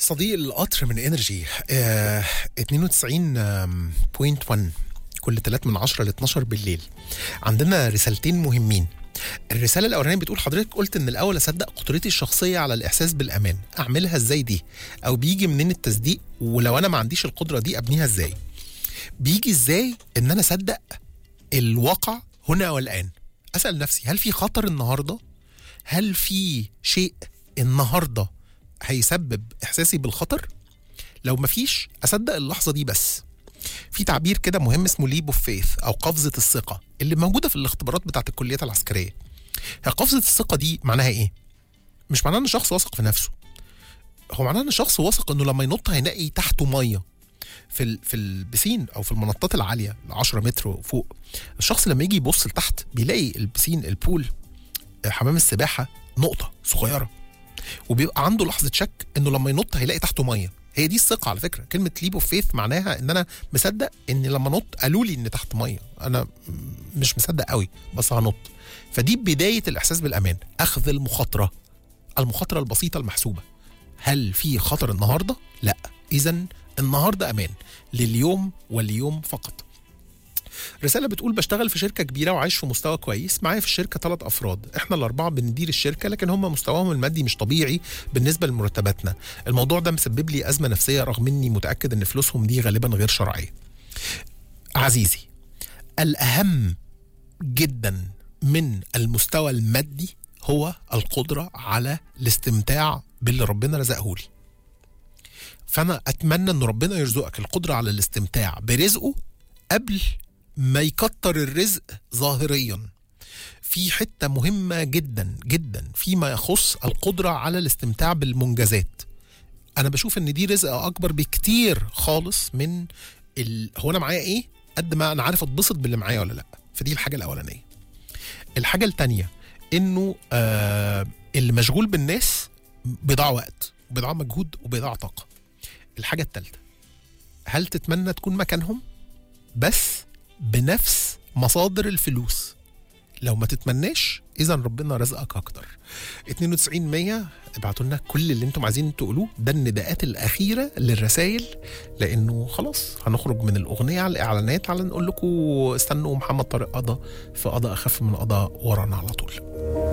صديق القطر من انرجي آه 92.1 كل 3 من 10 ل 12 بالليل عندنا رسالتين مهمين الرسالة الأولانية بتقول حضرتك قلت إن الأول أصدق قدرتي الشخصية على الإحساس بالأمان، أعملها إزاي دي؟ أو بيجي منين التصديق؟ ولو أنا ما عنديش القدرة دي أبنيها إزاي؟ بيجي إزاي إن أنا أصدق الواقع هنا والآن؟ أسأل نفسي هل في خطر النهاردة؟ هل في شيء النهارده هيسبب احساسي بالخطر لو مفيش اصدق اللحظه دي بس في تعبير كده مهم اسمه ليب اوف فيث او قفزه الثقه اللي موجوده في الاختبارات بتاعت الكليات العسكريه هي قفزه الثقه دي معناها ايه مش معناها ان شخص واثق في نفسه هو معناها ان شخص واثق انه لما ينط هيلاقي تحته ميه في ال- في البسين او في المنطات العاليه 10 متر وفوق الشخص لما يجي يبص لتحت بيلاقي البسين البول حمام السباحه نقطه صغيره وبيبقى عنده لحظه شك انه لما ينط هيلاقي تحته ميه هي دي الثقه على فكره كلمه ليب اوف فيث معناها ان انا مصدق ان لما نط قالوا لي ان تحت ميه انا م- مش مصدق قوي بس هنط فدي بدايه الاحساس بالامان اخذ المخاطره المخاطره البسيطه المحسوبه هل في خطر النهارده لا اذا النهارده امان لليوم واليوم فقط رسالة بتقول بشتغل في شركة كبيرة وعايش في مستوى كويس معايا في الشركة ثلاث أفراد احنا الأربعة بندير الشركة لكن هم مستواهم المادي مش طبيعي بالنسبة لمرتباتنا الموضوع ده مسبب لي أزمة نفسية رغم إني متأكد إن فلوسهم دي غالبا غير شرعية عزيزي الأهم جدا من المستوى المادي هو القدرة على الاستمتاع باللي ربنا رزقه لي فأنا أتمنى إن ربنا يرزقك القدرة على الاستمتاع برزقه قبل ما يكتر الرزق ظاهريا في حتة مهمة جدا جدا فيما يخص القدرة على الاستمتاع بالمنجزات أنا بشوف إن دي رزق أكبر بكتير خالص من ال... هو أنا معايا إيه قد ما أنا عارف أتبسط باللي معايا ولا لأ فدي الحاجة الأولانية الحاجة التانية إنه آه اللي مشغول بالناس بيضيع وقت وبيضيع مجهود وبيضيع طاقة الحاجة التالتة هل تتمنى تكون مكانهم بس بنفس مصادر الفلوس لو ما تتمناش اذا ربنا رزقك اكتر 92 100 ابعتوا لنا كل اللي انتم عايزين تقولوه ده النداءات الاخيره للرسائل لانه خلاص هنخرج من الاغنيه على الاعلانات على نقول لكم استنوا محمد طارق قضى في قضى اخف من قضى ورانا على طول